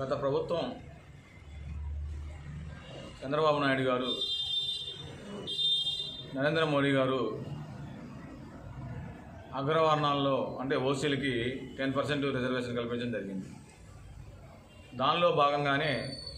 గత ప్రభుత్వం చంద్రబాబు నాయుడు గారు నరేంద్ర మోడీ గారు అగ్రవర్ణాల్లో అంటే ఓసీలకి టెన్ పర్సెంట్ రిజర్వేషన్ కల్పించడం జరిగింది దానిలో భాగంగానే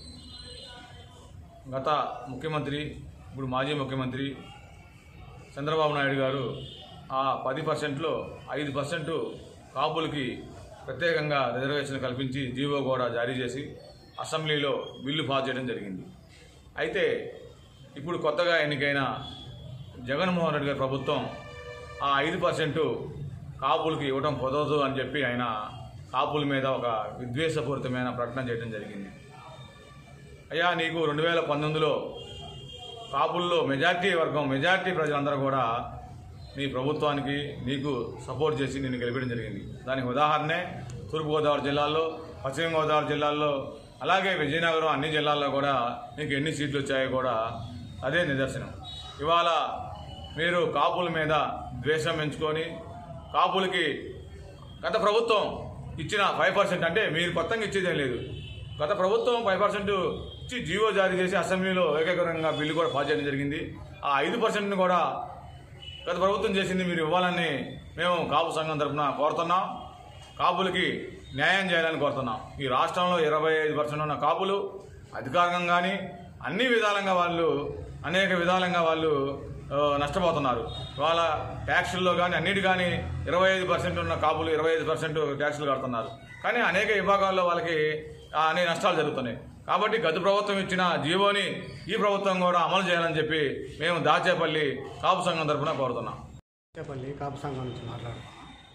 గత ముఖ్యమంత్రి ఇప్పుడు మాజీ ముఖ్యమంత్రి చంద్రబాబు నాయుడు గారు ఆ పది పర్సెంట్లో ఐదు పర్సెంట్ కాపులకి ప్రత్యేకంగా రిజర్వేషన్ కల్పించి జీవో కూడా జారీ చేసి అసెంబ్లీలో బిల్లు పాస్ చేయడం జరిగింది అయితే ఇప్పుడు కొత్తగా ఎన్నికైన జగన్మోహన్ రెడ్డి గారి ప్రభుత్వం ఆ ఐదు పర్సెంట్ కాపులకి ఇవ్వడం కుదరదు అని చెప్పి ఆయన కాపుల మీద ఒక విద్వేషపూరితమైన ప్రకటన చేయడం జరిగింది అయ్యా నీకు రెండు వేల పంతొమ్మిదిలో కాపుల్లో మెజార్టీ వర్గం మెజార్టీ ప్రజలందరూ కూడా నీ ప్రభుత్వానికి నీకు సపోర్ట్ చేసి నిన్ను గెలిపించడం జరిగింది దానికి ఉదాహరణే తూర్పుగోదావరి జిల్లాల్లో పశ్చిమ గోదావరి జిల్లాల్లో అలాగే విజయనగరం అన్ని జిల్లాల్లో కూడా నీకు ఎన్ని సీట్లు వచ్చాయో కూడా అదే నిదర్శనం ఇవాళ మీరు కాపుల మీద ద్వేషం పెంచుకొని కాపులకి గత ప్రభుత్వం ఇచ్చిన ఫైవ్ పర్సెంట్ అంటే మీరు కొత్తగా ఇచ్చేదేం లేదు గత ప్రభుత్వం ఫైవ్ పర్సెంట్ ఇచ్చి జీవో జారీ చేసి అసెంబ్లీలో ఏకగ్రంగా బిల్లు కూడా పాస్ చేయడం జరిగింది ఆ ఐదు పర్సెంట్ని కూడా గత ప్రభుత్వం చేసింది మీరు ఇవ్వాలని మేము కాపు సంఘం తరఫున కోరుతున్నాం కాపులకి న్యాయం చేయాలని కోరుతున్నాం ఈ రాష్ట్రంలో ఇరవై ఐదు పర్సెంట్ ఉన్న కాపులు అధికారికంగా కానీ అన్ని విధాలంగా వాళ్ళు అనేక విధాలంగా వాళ్ళు ఆ, నష్టపోతున్నారు వాళ్ళ ట్యాక్సుల్లో కానీ అన్నిటి కానీ ఇరవై ఐదు పర్సెంట్ ఉన్న కాపులు ఇరవై ఐదు పర్సెంట్ ట్యాక్సులు కడుతున్నారు కానీ అనేక విభాగాల్లో వాళ్ళకి ఆ, అనే నష్టాలు జరుగుతున్నాయి కాబట్టి గత ప్రభుత్వం ఇచ్చిన జీవోని ఈ ప్రభుత్వం కూడా అమలు చేయాలని చెప్పి మేము దాచేపల్లి కాపు సంఘం తరఫున కోరుతున్నాం చెప్పండి కాపు సంఘం నుంచి మాట్లాడుతున్నాం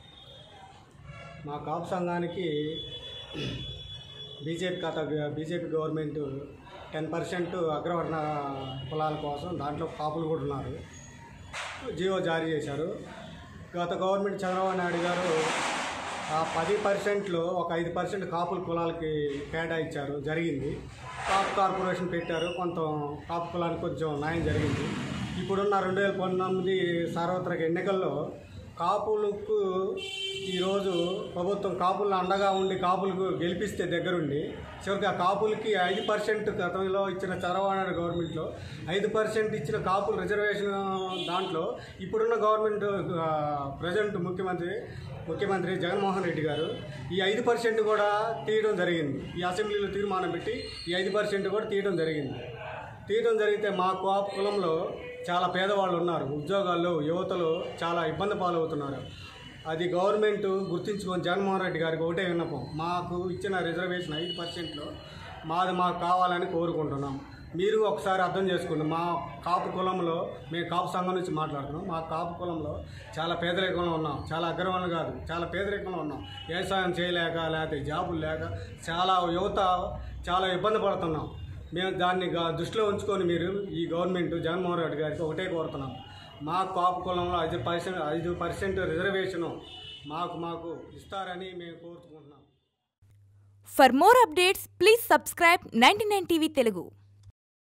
మా కాపు సంఘానికి బీజేపీ ఖాతా బీజేపీ గవర్నమెంట్ టెన్ పర్సెంట్ అగ్రవర్ణ కులాల కోసం దాంట్లో కాపులు కూడా ఉన్నారు జీవో జారీ చేశారు గత గవర్నమెంట్ చంద్రబాబు నాయుడు గారు ఆ పది పర్సెంట్లో ఒక ఐదు పర్సెంట్ కాపుల కులాలకి కేటాయించారు జరిగింది కాపు కార్పొరేషన్ పెట్టారు కొంత కాపు కులానికి కొంచెం న్యాయం జరిగింది ఇప్పుడున్న రెండు వేల పంతొమ్మిది సార్వత్రిక ఎన్నికల్లో కాపులకు ఈరోజు ప్రభుత్వం కాపులను అండగా ఉండి కాపులకు గెలిపిస్తే దగ్గరుండి చివరికి ఆ కాపులకి ఐదు పర్సెంట్ గతంలో ఇచ్చిన చంద్రబాబు నాయుడు గవర్నమెంట్లో ఐదు పర్సెంట్ ఇచ్చిన కాపుల రిజర్వేషన్ దాంట్లో ఇప్పుడున్న గవర్నమెంట్ ఆ, ప్రజెంట్ ముఖ్యమంత్రి ముఖ్యమంత్రి జగన్మోహన్ రెడ్డి గారు ఈ ఐదు పర్సెంట్ కూడా తీయడం జరిగింది ఈ అసెంబ్లీలో తీర్మానం పెట్టి ఈ ఐదు పర్సెంట్ కూడా తీయడం జరిగింది తీయడం జరిగితే మా కోఆప్ కులంలో చాలా పేదవాళ్ళు ఉన్నారు ఉద్యోగాల్లో యువతలు చాలా ఇబ్బంది పాలవుతున్నారు అది గవర్నమెంట్ గుర్తించుకొని జగన్మోహన్ రెడ్డి గారికి ఒకటే విన్నపం మాకు ఇచ్చిన రిజర్వేషన్ ఐదు పర్సెంట్లో మాది మాకు కావాలని కోరుకుంటున్నాం మీరు ఒకసారి అర్థం చేసుకోండి మా కాపు కులంలో మేము కాపు సంఘం నుంచి మాట్లాడుతున్నాం మా కాపు కులంలో చాలా పేదరికంలో ఉన్నాం చాలా అగ్రవర్ణం కాదు చాలా పేదరికంలో ఉన్నాం వ్యవసాయం చేయలేక లేకపోతే జాబులు లేక చాలా యువత చాలా ఇబ్బంది పడుతున్నాం మేము దాన్ని గా- దృష్టిలో ఉంచుకొని మీరు ఈ గవర్నమెంట్ జగన్మోహన్ రెడ్డి గారికి ఒకటే కోరుతున్నాం మా కాపు కులంలో ఐదు పర్సెంట్ ఐదు పర్సెంట్ రిజర్వేషను మాకు మాకు ఇస్తారని మేము కోరుకుంటున్నాం For more updates, please subscribe 99 TV Telugu.